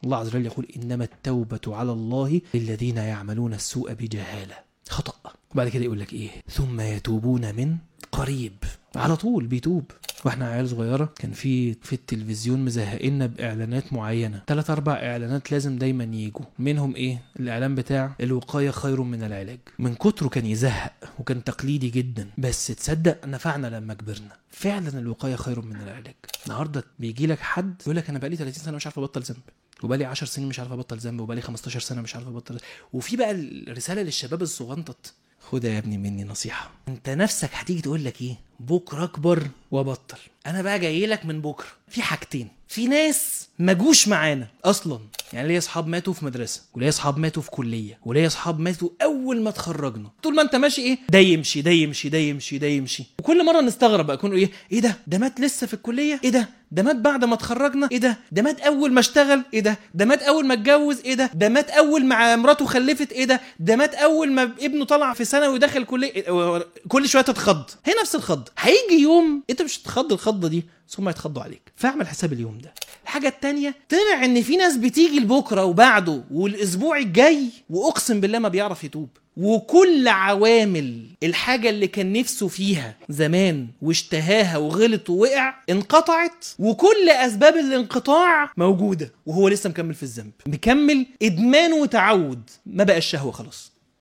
الله عز وجل يقول انما التوبه على الله للذين يعملون السوء بجهاله خطا وبعد كده يقول لك ايه ثم يتوبون من قريب على طول بيتوب واحنا عيال صغيره كان في في التلفزيون مزهقنا باعلانات معينه ثلاث اربع اعلانات لازم دايما يجوا منهم ايه الاعلان بتاع الوقايه خير من العلاج من كتره كان يزهق وكان تقليدي جدا بس تصدق نفعنا لما كبرنا فعلا الوقايه خير من العلاج النهارده بيجي لك حد يقول لك انا بقالي 30 سنه مش عارف ابطل ذنب وبقالي 10 سنين مش عارف ابطل ذنب وبقالي 15 سنه مش عارف ابطل وفي بقى الرساله للشباب الصغنطط خدها يا ابني مني نصيحه انت نفسك هتيجي تقول لك ايه بكره اكبر وابطل انا بقى جاي لك من بكره في حاجتين في ناس ما جوش معانا اصلا يعني ليا اصحاب ماتوا في مدرسه وليا اصحاب ماتوا في كليه وليا اصحاب ماتوا اول ما اتخرجنا طول ما انت ماشي ايه ده يمشي ده يمشي ده يمشي ده يمشي وكل مره نستغرب بقى يكونوا ايه ايه ده ده مات لسه في الكليه ايه ده ده مات بعد ما اتخرجنا ايه ده ده مات اول ما اشتغل ايه ده ده مات اول ما اتجوز ايه ده ده مات اول ما مراته خلفت ايه ده ده مات اول ما ابنه طلع في ثانوي ودخل كليه إيه؟ كل شويه تتخض هي نفس الخض هيجي يوم انت مش هتتخض الخضه دي ثم يتخضوا عليك فاعمل حساب اليوم ده الحاجه التانية طلع ان في ناس بتيجي لبكره وبعده والاسبوع الجاي واقسم بالله ما بيعرف يتوب وكل عوامل الحاجة اللي كان نفسه فيها زمان واشتهاها وغلط ووقع انقطعت وكل أسباب الانقطاع موجودة وهو لسه مكمل في الذنب مكمل إدمان وتعود ما بقى الشهوة خلاص